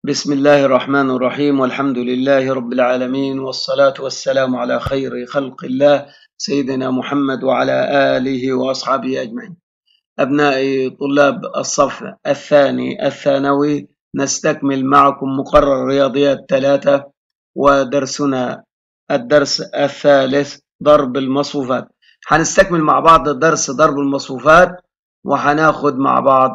بسم الله الرحمن الرحيم والحمد لله رب العالمين والصلاة والسلام على خير خلق الله سيدنا محمد وعلى آله وأصحابه أجمعين أبنائي طلاب الصف الثاني الثانوي نستكمل معكم مقرر الرياضيات ثلاثة ودرسنا الدرس الثالث ضرب المصفوفات هنستكمل مع بعض درس ضرب المصفوفات وهناخد مع بعض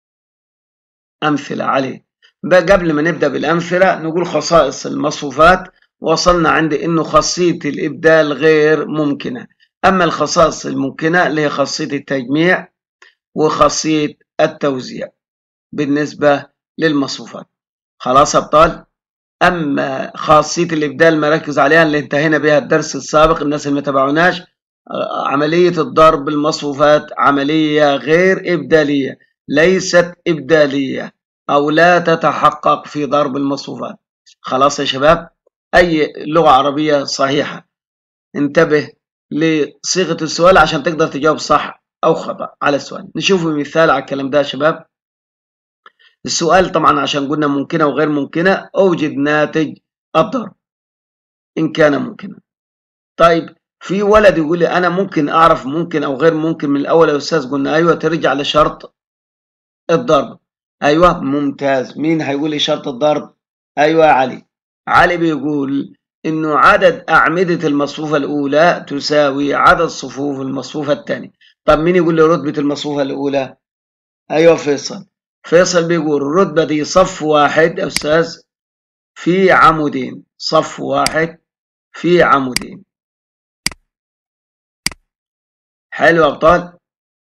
أمثلة عليه بقى قبل ما نبدأ بالأمثلة نقول خصائص المصفوفات وصلنا عند إنه خاصية الإبدال غير ممكنة أما الخصائص الممكنة اللي هي خاصية التجميع وخاصية التوزيع بالنسبة للمصفوفات خلاص أبطال أما خاصية الإبدال مركز عليها اللي انتهينا بها الدرس السابق الناس اللي ما تابعوناش عملية الضرب المصفوفات عملية غير إبدالية ليست إبدالية أو لا تتحقق في ضرب المصفوفات خلاص يا شباب أي لغة عربية صحيحة انتبه لصيغة السؤال عشان تقدر تجاوب صح أو خطأ على السؤال نشوف مثال على الكلام ده يا شباب السؤال طبعا عشان قلنا ممكنة وغير ممكنة أوجد ناتج الضرب إن كان ممكنا طيب في ولد يقول لي أنا ممكن أعرف ممكن أو غير ممكن من الأول يا أستاذ قلنا أيوة ترجع لشرط الضرب أيوة ممتاز مين هيقول لي شرط الضرب أيوة يا علي علي بيقول إنه عدد أعمدة المصفوفة الأولى تساوي عدد صفوف المصفوفة الثانية طب مين يقول لي رتبة المصفوفة الأولى أيوة فيصل فيصل بيقول الرتبة دي صف واحد يا أستاذ في عمودين صف واحد في عمودين حلو يا أبطال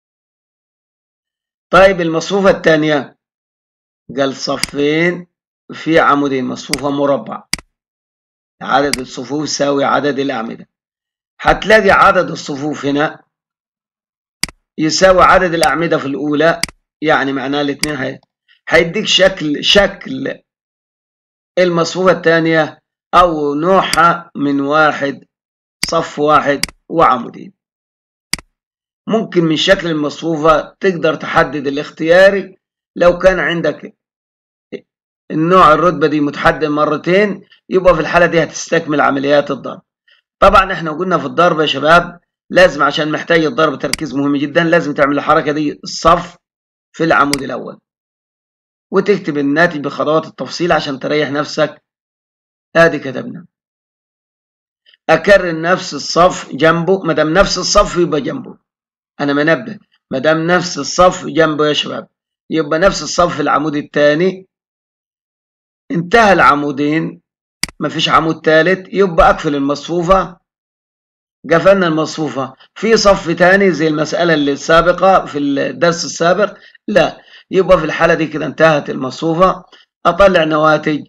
طيب المصفوفة الثانية قال صفين في عمودين مصفوفة مربع عدد الصفوف يساوي عدد الأعمدة هتلاقي عدد الصفوف هنا يساوي عدد الأعمدة في الأولى يعني معناه الاثنين هي هيديك شكل شكل المصفوفة الثانية أو نوعها من واحد صف واحد وعمودين ممكن من شكل المصفوفة تقدر تحدد الاختياري لو كان عندك النوع الرتبة دي متحدد مرتين يبقى في الحالة دي هتستكمل عمليات الضرب طبعا احنا قلنا في الضرب يا شباب لازم عشان محتاج الضرب تركيز مهم جدا لازم تعمل الحركة دي الصف في العمود الأول وتكتب الناتج بخطوات التفصيل عشان تريح نفسك ادي كتبنا اكرر نفس الصف جنبه ما دام نفس الصف يبقى جنبه انا منبه ما دام نفس الصف جنبه يا شباب يبقى نفس الصف في العمود الثاني انتهى العمودين مفيش عمود ثالث يبقى اقفل المصفوفة قفلنا المصفوفة في صف تاني زي المسألة اللي السابقة في الدرس السابق لا يبقى في الحالة دي كده انتهت المصفوفة اطلع نواتج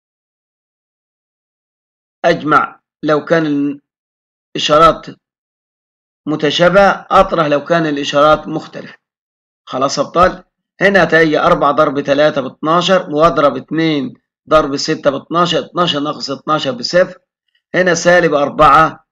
اجمع لو كان الاشارات متشابهة اطرح لو كان الاشارات مختلفة خلاص ابطال هنا تيجي 4 ضرب 3 ب 12 واضرب 2 ضرب 6 ب 12 12 ناقص 12 بصفر هنا سالب 4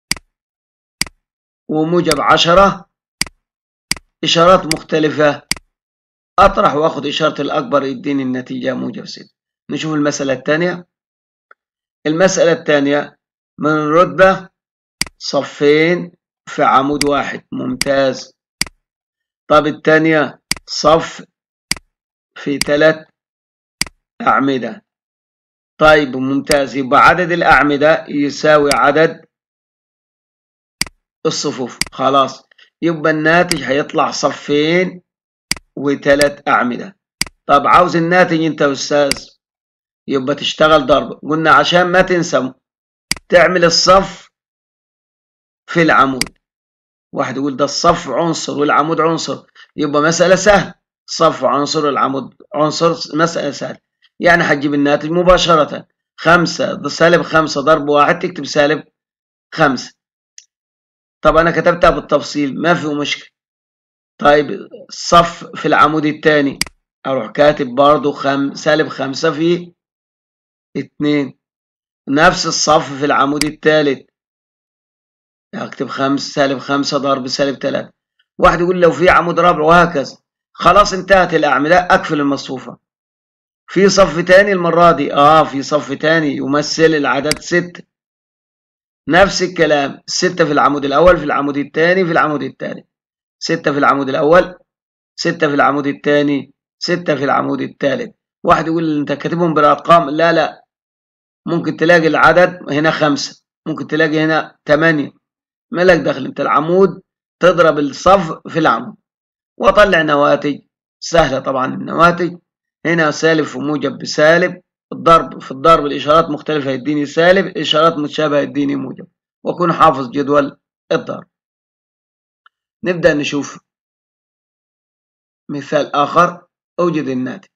وموجب 10 إشارات مختلفة أطرح وآخد إشارة الأكبر يديني النتيجة موجب 6 نشوف المسألة الثانية المسألة الثانية من الرتبة صفين في عمود واحد ممتاز طب الثانية صف في ثلاث أعمدة طيب ممتاز يبقى عدد الأعمدة يساوي عدد الصفوف خلاص يبقى الناتج هيطلع صفين وثلاث أعمدة طب عاوز الناتج أنت يا أستاذ يبقى تشتغل ضرب قلنا عشان ما تنسى تعمل الصف في العمود واحد يقول ده الصف عنصر والعمود عنصر يبقى مسألة سهلة صف عنصر العمود عنصر مسألة سهلة يعني هتجيب الناتج مباشرة خمسة سالب خمسة ضرب واحد تكتب سالب خمسة طب أنا كتبتها بالتفصيل ما في مشكلة طيب الصف في العمود الثاني أروح كاتب برضو خم... سالب خمسة في اتنين نفس الصف في العمود الثالث أكتب خمس سالب خمسة ضرب سالب تلاتة واحد يقول لو في عمود رابع وهكذا خلاص انتهت الأعمدة أقفل المصفوفة في صف تاني المرة دي اه في صف تاني يمثل العدد ستة نفس الكلام ستة في العمود الأول في العمود الثاني في العمود الثاني ستة في العمود الأول ستة في العمود الثاني ستة في العمود الثالث واحد يقول أنت كاتبهم بالأرقام لا لا ممكن تلاقي العدد هنا خمسة ممكن تلاقي هنا ثمانية مالك دخل أنت العمود تضرب الصف في العمود وطلع نواتج سهلة طبعا النواتج هنا سالب في موجب بسالب الضرب في الضرب الإشارات مختلفة يديني سالب إشارات متشابهة يديني موجب وأكون حافظ جدول الضرب نبدأ نشوف مثال آخر أوجد الناتج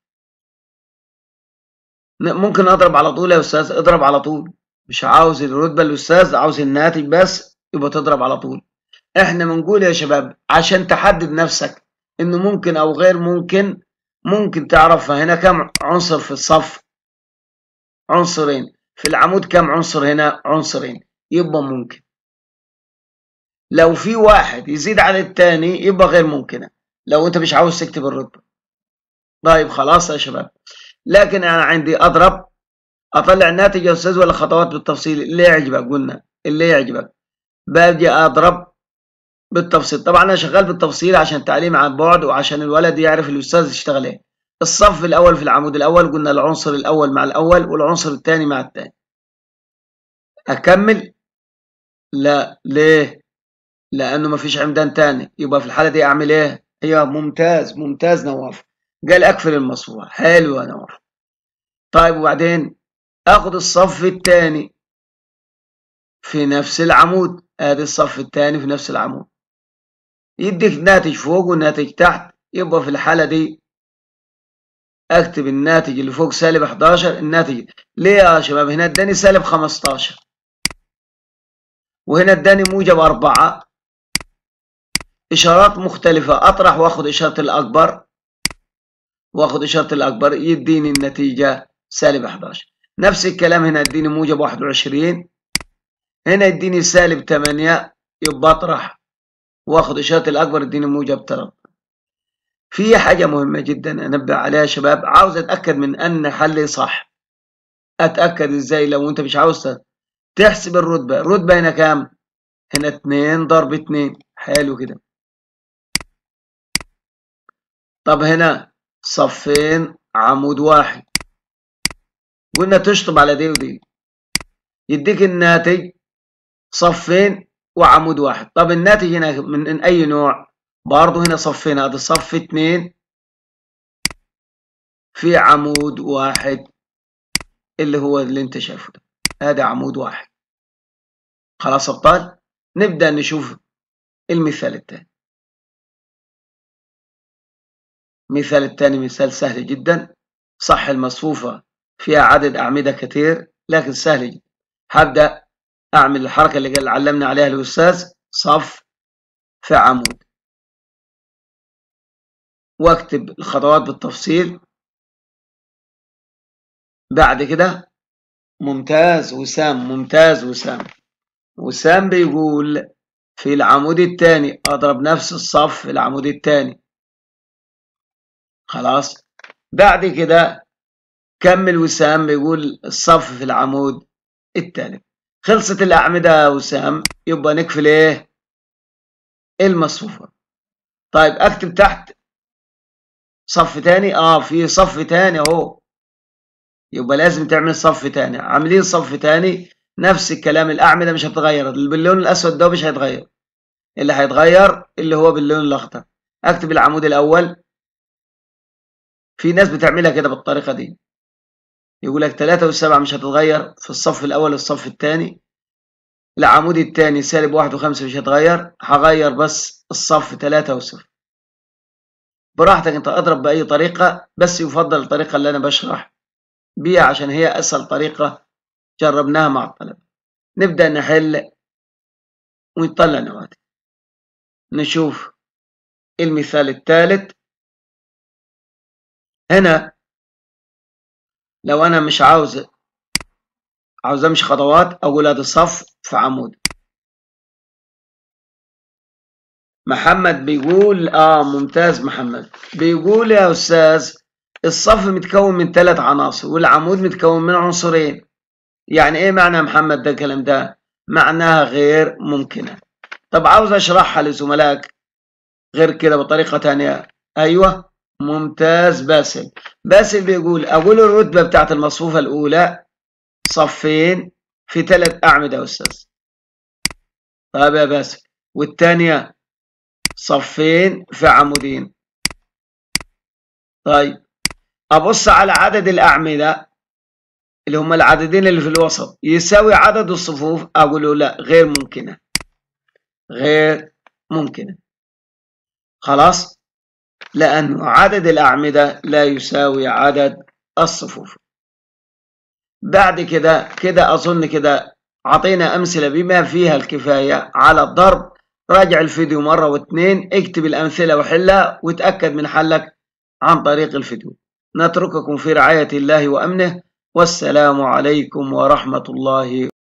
ممكن أضرب على طول يا أستاذ اضرب على طول مش عاوز الرتبة الأستاذ عاوز الناتج بس يبقى تضرب على طول احنا بنقول يا شباب عشان تحدد نفسك انه ممكن او غير ممكن ممكن تعرف هنا كم عنصر في الصف عنصرين في العمود كم عنصر هنا عنصرين يبقى ممكن لو في واحد يزيد عن التاني يبقى غير ممكنة لو انت مش عاوز تكتب الرتبة طيب خلاص يا شباب لكن انا عندي اضرب اطلع الناتج يا استاذ ولا خطوات بالتفصيل اللي يعجبك قلنا اللي يعجبك باجي اضرب بالتفصيل طبعا انا شغال بالتفصيل عشان تعليم عن بعد وعشان الولد يعرف الاستاذ يشتغل ايه الصف الاول في العمود الاول قلنا العنصر الاول مع الاول والعنصر الثاني مع الثاني اكمل لا ليه لانه ما فيش عمدان تاني يبقى في الحاله دي اعمل ايه هي ممتاز ممتاز نواف قال اقفل المصفوفه حلو يا نواف طيب وبعدين اخد الصف الثاني في نفس العمود ادي الصف الثاني في نفس العمود يديك ناتج فوق وناتج تحت يبقى في الحالة دي اكتب الناتج اللي فوق سالب 11 الناتج ليه يا شباب هنا اداني سالب 15 وهنا اداني موجب 4 اشارات مختلفة اطرح واخد اشارة الاكبر واخد اشارة الاكبر يديني النتيجة سالب 11 نفس الكلام هنا اديني موجب 21 هنا يديني سالب 8 يبقى اطرح واخد اشارة الاكبر اديني موجب 3 في حاجة مهمة جدا انبه عليها يا شباب عاوز اتأكد من ان حلي صح اتأكد ازاي لو انت مش عاوز تحسب الرتبة الرتبة هنا كام هنا 2 ضرب 2 حلو كده طب هنا صفين عمود واحد قلنا تشطب على دي ودي يديك الناتج صفين وعمود واحد طب الناتج هنا من اي نوع برضه هنا صفين ادي صف اتنين في عمود واحد اللي هو اللي انت شايفه ده هذا عمود واحد خلاص ابطال نبدأ نشوف المثال الثاني المثال الثاني مثال سهل جدا صح المصفوفة فيها عدد أعمدة كثير لكن سهل جدا هبدأ أعمل الحركة اللي قال علمنا عليها الأستاذ صف في عمود واكتب الخطوات بالتفصيل بعد كده ممتاز وسام ممتاز وسام وسام بيقول في العمود الثاني اضرب نفس الصف في العمود الثاني خلاص بعد كده كمل وسام بيقول الصف في العمود الثالث خلصت الأعمدة يا وسام يبقى نقفل ايه المصفوفة طيب اكتب تحت صف تاني اه في صف تاني اهو يبقى لازم تعمل صف تاني عاملين صف تاني نفس الكلام الاعمده مش هتتغير باللون الاسود ده مش هيتغير اللي هيتغير اللي هو باللون الاخضر اكتب العمود الاول في ناس بتعملها كده بالطريقه دي يقول لك 3 والسبعة مش هتتغير في الصف الاول والصف الثاني العمود الثاني سالب واحد وخمسة مش هتغير هغير بس الصف 3 وصفر براحتك انت اضرب باي طريقة بس يفضل الطريقة اللي انا بشرح بيها عشان هي اسهل طريقة جربناها مع الطلبة نبدأ نحل ونطلع نواتج نشوف المثال الثالث هنا لو انا مش عاوز عاوز امشي خطوات اقول ادي صف في عمود محمد بيقول اه ممتاز محمد بيقول يا استاذ الصف متكون من ثلاث عناصر والعمود متكون من عنصرين يعني ايه معنى يا محمد ده الكلام ده معناها غير ممكنة طب عاوز اشرحها لزملائك غير كده بطريقة تانية ايوه ممتاز باسل باسل بيقول اقول الرتبة بتاعت المصفوفة الاولى صفين في ثلاث اعمدة يا استاذ طيب يا باسل والثانية صفين في عمودين طيب ابص على عدد الاعمدة اللي هم العددين اللي في الوسط يساوي عدد الصفوف اقول له لا غير ممكنة غير ممكنة خلاص لأن عدد الأعمدة لا يساوي عدد الصفوف بعد كده كده أظن كده عطينا أمثلة بما فيها الكفاية على الضرب راجع الفيديو مرة واثنين اكتب الأمثلة وحلها وتأكد من حلك عن طريق الفيديو نترككم في رعاية الله وأمنه والسلام عليكم ورحمة الله